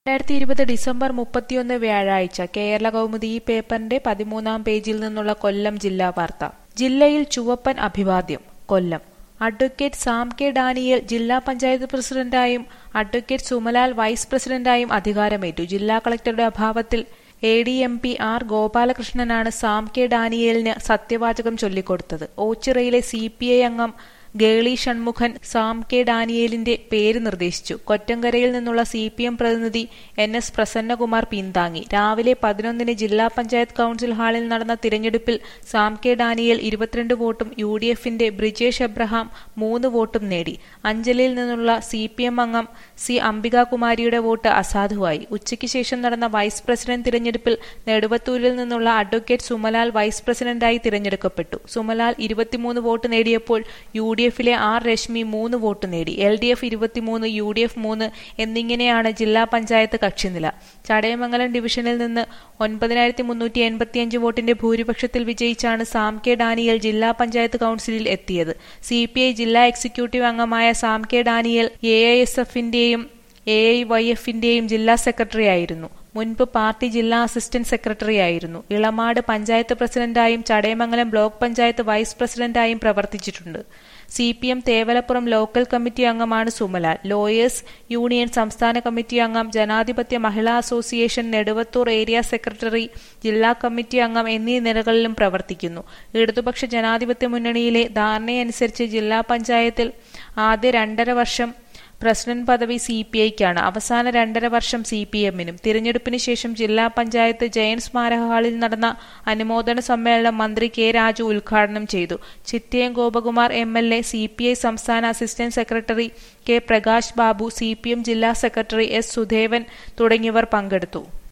രണ്ടായിരത്തി ഇരുപത് ഡിസംബർ മുപ്പത്തിയൊന്ന് വ്യാഴാഴ്ച കേരള കൗമുദി ഈ പേപ്പറിന്റെ പതിമൂന്നാം പേജിൽ നിന്നുള്ള കൊല്ലം ജില്ലാ വാർത്ത ജില്ലയിൽ ചുവപ്പൻ അഭിവാദ്യം കൊല്ലം അഡ്വക്കേറ്റ് സാം കെ ഡാനിയേൽ ജില്ലാ പഞ്ചായത്ത് പ്രസിഡന്റായും അഡ്വക്കേറ്റ് സുമലാൽ വൈസ് പ്രസിഡന്റായും അധികാരമേറ്റു ജില്ലാ കളക്ടറുടെ അഭാവത്തിൽ A D M P R ഗോപാലകൃഷ്ണനാണ് സാം കെ ഡാനിയേലിന് സത്യവാചകം ചൊല്ലിക്കൊടുത്തത് ഓച്ചിറയിലെ സി പി ഐ അംഗം ഗേളി ഷൺമുഖൻ സാം കെ ഡാനിയേലിന്റെ പേര് നിർദ്ദേശിച്ചു കൊറ്റങ്കരയിൽ നിന്നുള്ള സി പി എം പ്രതിനിധി എൻ എസ് പ്രസന്നകുമാർ പിന്താങ്ങി രാവിലെ പതിനൊന്നിന് ജില്ലാ പഞ്ചായത്ത് കൌൺസിൽ ഹാളിൽ നടന്ന തിരഞ്ഞെടുപ്പിൽ സാം കെ ഡാനിയേൽ ഇരുപത്തിരണ്ട് വോട്ടും യു ഡി എഫിന്റെ ബ്രിജേഷ് എബ്രഹാം മൂന്ന് വോട്ടും നേടി അഞ്ചലിൽ നിന്നുള്ള സി പി എം അംഗം സി അംബികാകുമാരിയുടെ വോട്ട് അസാധുവായി ഉച്ചയ്ക്ക് ശേഷം നടന്ന വൈസ് പ്രസിഡന്റ് തിരഞ്ഞെടുപ്പിൽ നെടുവത്തൂരിൽ നിന്നുള്ള അഡ്വക്കേറ്റ് സുമലാൽ വൈസ് പ്രസിഡന്റായി തിരഞ്ഞെടുക്കപ്പെട്ടു സുമലാൽ ഇരുപത്തിമൂന്ന് വോട്ട് നേടിയപ്പോൾ യു ഡി എഫിലെ ആർ രശ്മി മൂന്ന് വോട്ട് നേടി എൽ ഡി എഫ് ഇരുപത്തിമൂന്ന് യു ഡി എഫ് മൂന്ന് എന്നിങ്ങനെയാണ് ജില്ലാ പഞ്ചായത്ത് കക്ഷിനില ചടയമംഗലം ഡിവിഷനിൽ നിന്ന് ഒൻപതിനായിരത്തി മുന്നൂറ്റി എൺപത്തിയഞ്ച് വോട്ടിന്റെ ഭൂരിപക്ഷത്തിൽ വിജയിച്ചാണ് സാം കെ ഡാനിയൽ ജില്ലാ പഞ്ചായത്ത് കൌൺസിലിൽ എത്തിയത് സി പി ഐ ജില്ലാ എക്സിക്യൂട്ടീവ് അംഗമായ Sam K Daniel A I S എഫിന്റെയും എ ഐ വൈ എഫിന്റെയും ജില്ലാ സെക്രട്ടറി ആയിരുന്നു മുൻപ് പാർട്ടി ജില്ലാ അസിസ്റ്റന്റ് സെക്രട്ടറി ആയിരുന്നു ഇളമാട് പഞ്ചായത്ത് പ്രസിഡന്റായും ചടയമംഗലം ബ്ലോക്ക് പഞ്ചായത്ത് വൈസ് പ്രസിഡന്റായും പ്രവർത്തിച്ചിട്ടുണ്ട് C P M Thevalappuram local committee അംഗമാണ് സുമലാൽ ലോയേഴ്സ് യൂണിയൻ സംസ്ഥാന കമ്മിറ്റി അംഗം Janadhipathya Mahila association Neduvathur area secretary ജില്ലാ കമ്മിറ്റി അംഗം എന്നീ നിലകളിലും പ്രവർത്തിക്കുന്നു ഇടതുപക്ഷ ജനാധിപത്യ മുന്നണിയിലെ ധാരണയനുസരിച്ച് ജില്ലാ പഞ്ചായത്തിൽ ആദ്യ രണ്ടര വർഷം പ്രസിഡന്റ് പദവി സി പി ഐക്കാണ് അവസാന രണ്ടര വർഷം സി പി എമ്മിനും തിരഞ്ഞെടുപ്പിന് ശേഷം ജില്ലാ പഞ്ചായത്ത് ജയൻ സ്മാരക ഹാളിൽ നടന്ന അനുമോദന സമ്മേളനം മന്ത്രി കെ രാജു ഉദ്ഘാടനം ചെയ്തു Chittayam Gopakumar M L A C P I സംസ്ഥാന assistant secretary K Prakash Babu C P M ജില്ലാ സെക്രട്ടറി എസ് സുധേവൻ തുടങ്ങിയവർ പങ്കെടുത്തു